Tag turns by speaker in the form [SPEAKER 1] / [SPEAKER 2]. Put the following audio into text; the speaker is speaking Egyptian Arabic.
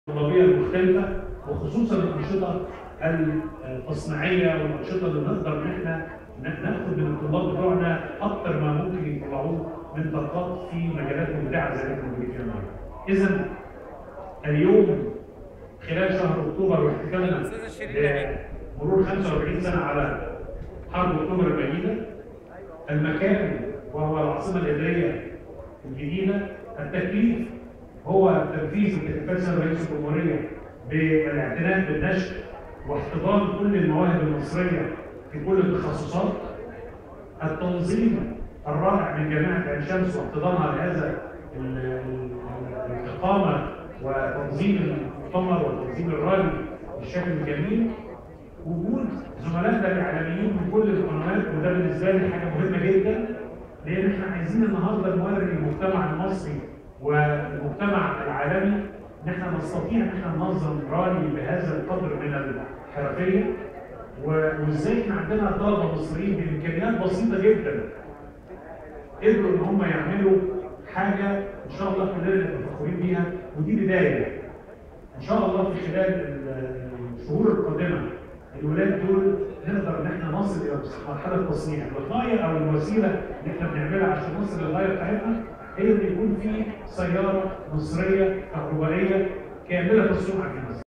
[SPEAKER 1] الطلابيه المختلفه وخصوصا الانشطه التصنيعيه والانشطه اللي نقدر ان احنا ناخد من الطلاب بتوعنا اكثر ما ممكن يطلعوه من طاقات في مجالات مبدعه زي اللي احنا موجودين فيها النهارده. اذا اليوم خلال شهر اكتوبر واحتفالنا بمرور 45 سنه على حرب اكتوبر المجيده المكان وهو العاصمه الاداريه الجديده التكليف هو تنفيذ التكليفات سنه رئيس الجمهوريه بالاعتناء بالنشر واحتضان كل المواهب المصريه في كل التخصصات التنظيم الرائع من جامعه عين شمس واحتضانها لهذا الاقامه وتنظيم المؤتمر والتنظيم الرائع بالشكل الجميل وجود زملائنا الاعلاميين من كل القنوات وده بالنسبه لي حاجه مهمه جدا لان احنا عايزين النهارده نوري المجتمع المصري والمجتمع العالمي ان احنا نستطيع ان احنا ننظم رالي بهذا القدر من الحرفيه وازاي احنا عندنا طلبه مصريين بامكانيات بسيطه جدا قدروا ان هم يعملوا حاجه ان شاء الله كلنا نبقى فخورين بيها ودي بدايه ان شاء الله في خلال الشهور القادمه الولاد دول نقدر ان احنا نصل الى مرحله التصنيع، الغايه او الوسيله اللي احنا بنعملها عشان نوصل للغايه بتاعتنا هي ان يكون في سياره مصريه كهربائيه كامله الصنع في مصر.